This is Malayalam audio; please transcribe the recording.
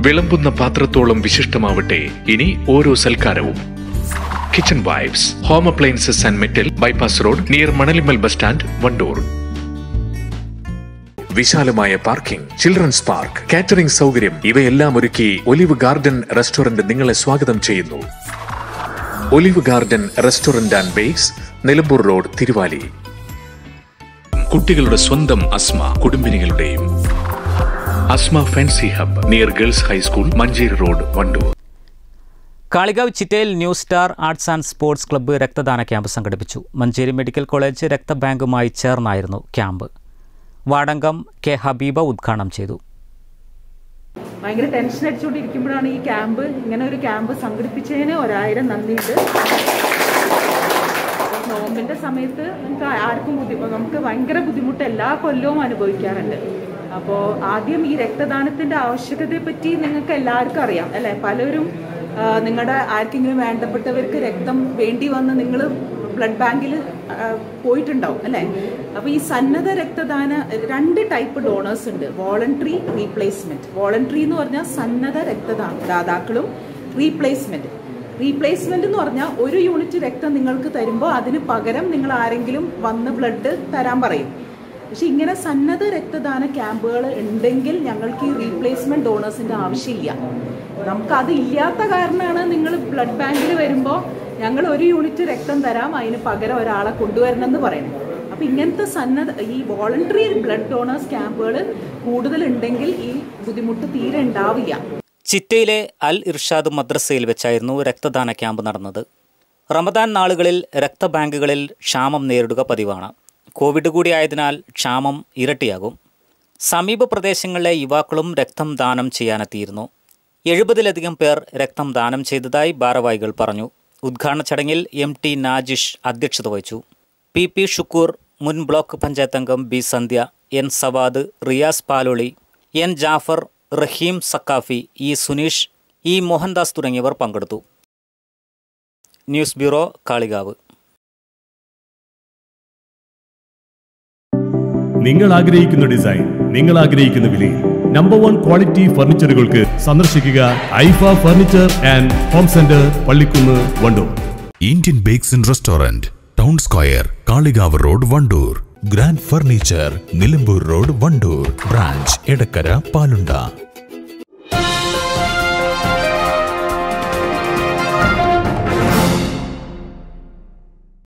വിളമ്പുന്ന പാത്രത്തോളം വിശിഷ്ടമാവട്ടെ ഇനി ഓരോ സൽക്കാരവും kitchen vibes home appliances and metal bypass road near Manalimal bus stand Wandoor വിശാലമായ പാർക്കിംഗ് ചിൽഡ്രൻസ് പാർക്ക് കാറ്ററിംഗ് സൗകര്യം ഇവയെല്ലാം ഒരുക്കി ഒലിവ് ഗാർഡൻ റെസ്റ്റോറന്റ് നിങ്ങളെ സ്വാഗതം ചെയ്യുന്നു olive garden restaurant and bakes Nilambur road Thiruvali കുട്ടികളുടെ സ്വന്തം അസ്മ കുടുംബിനികളുടെയും Asma fancy hub near girls high school Manjeri road Wandoor Kalikavu ചിറ്റയിൽ new star arts and sports club രക്തദാന ക്യാമ്പ് സംഘടിപ്പിച്ചു മഞ്ചേരി മെഡിക്കൽ കോളേജ് രക്തബാങ്കുമായി ചേർന്നായിരുന്നു ക്യാമ്പ് വാടങ്കം കെ ഹബീബ ഉദ്ഘാടനം ചെയ്തു ഭയങ്കര ടെൻഷൻ അടിച്ചുകൊണ്ടിരിക്കുമ്പോഴാണ് ഈ ക്യാമ്പ് ഇങ്ങനെ ഒരു ക്യാമ്പ് സംഘടിപ്പിച്ചതിന് ഒരായിരം നന്ദിയുണ്ട് നോമ്പിന്റെ സമയത്ത് നമുക്ക് ആർക്കും ബുദ്ധിമുട്ട് നമുക്ക് ഭയങ്കര ബുദ്ധിമുട്ട് എല്ലാ കൊല്ലവും അനുഭവിക്കാറുണ്ട് അപ്പോൾ ആദ്യം ഈ രക്തദാനത്തിന്റെ ആവശ്യകതയെ പറ്റി നിങ്ങൾക്ക് എല്ലാവർക്കും അറിയാം അല്ലെ പലരും ആ, നിങ്ങളുടെ ആർക്കെങ്കിലും വേണ്ടപ്പെട്ടവർക്ക് രക്തം വേണ്ടി വന്ന് നിങ്ങൾ ബ്ലഡ് ബാങ്കിൽ പോയിട്ടുണ്ടാവും അല്ലേ അപ്പോൾ ഈ സന്നദ്ധ രക്തദാന രണ്ട് ടൈപ്പ് ഡോണേഴ്സ് ഉണ്ട് വോളണ്ടറി റീപ്ലേസ്മെന്റ് വോളണ്ടറി എന്ന് പറഞ്ഞാൽ സന്നദ്ധ രക്തദാ ദാതാക്കളും റീപ്ലേസ്മെന്റ് റീപ്ലേസ്മെന്റ് എന്ന് പറഞ്ഞാൽ ഒരു യൂണിറ്റ് രക്തം നിങ്ങൾക്ക് തരുമ്പോൾ അതിന് പകരം നിങ്ങൾ ആരെങ്കിലും വന്ന് ബ്ലഡ് തരാൻ പറയും പക്ഷെ ഇങ്ങനെ സന്നദ്ധ രക്തദാന ക്യാമ്പുകൾ ഉണ്ടെങ്കിൽ ഞങ്ങൾക്ക് ഈ റീപ്ലേസ്മെന്റ് ഡോണേഴ്സിന്റെ ആവശ്യമില്ല നമുക്ക് അത് ഇല്ലാത്ത കാരണമാണ് നിങ്ങൾ ബ്ലഡ് ബാങ്കിൽ വരുമ്പോൾ ഞങ്ങൾ ഒരു യൂണിറ്റ് രക്തം തരാം അതിന് പകരം ഒരാളെ കൊണ്ടുവരണം എന്ന് പറയുന്നത് അപ്പൊ ഇങ്ങനത്തെ സന്നദ്ധ ഈ വോളണ്ടറി ബ്ലഡ് ഡോണേഴ്സ് ക്യാമ്പുകൾ കൂടുതൽ ഉണ്ടെങ്കിൽ ഈ ബുദ്ധിമുട്ട് തീരെ ഉണ്ടാവില്ല ചിറ്റയിലെ അൽ ഇർഷാദ് മദ്രസയിൽ വെച്ചായിരുന്നു രക്തദാന ക്യാമ്പ് നടന്നത് റമദാൻ നാളുകളിൽ രക്തബാങ്കുകളിൽ ക്ഷാമം നേരിടുക പതിവാണ് കോവിഡ് കൂടിയായതിനാൽ ക്ഷാമം ഇരട്ടിയാകും സമീപ പ്രദേശങ്ങളിലെ യുവാക്കളും രക്തം ദാനം ചെയ്യാനെത്തിയിരുന്നു എഴുപതിലധികം പേർ രക്തം ദാനം ചെയ്തതായി ഭാരവാഹികൾ പറഞ്ഞു ഉദ്ഘാടന ചടങ്ങിൽ എം ടി നാജിഷ് അധ്യക്ഷത വഹിച്ചു പി പി ഷുക്കൂർ മുൻ ബ്ലോക്ക് പഞ്ചായത്ത് അംഗം B Sandhya N Savad Riyas Paloli N Jafar Raheem Sakhafi E Suneesh E Mohandas തുടങ്ങിയവർ പങ്കെടുത്തു ന്യൂസ് ബ്യൂറോ കാളികാവ് നിങ്ങൾ ആഗ്രഹിക്കുന്ന ഡിസൈൻ നിങ്ങൾ ആഗ്രഹിക്കുന്ന വിലയിൽ നമ്പർ വൺ ക്വാളിറ്റി ഫർണിച്ചറുകൾക്ക് സന്ദർശിക്കുക Aifa furniture and home centre Pallikkunnu Wandoor Indian bakes and restaurant town square Kalikavu road Wandoor grand furniture Nilambur road Wandoor branch Edakkara പാലുണ്ട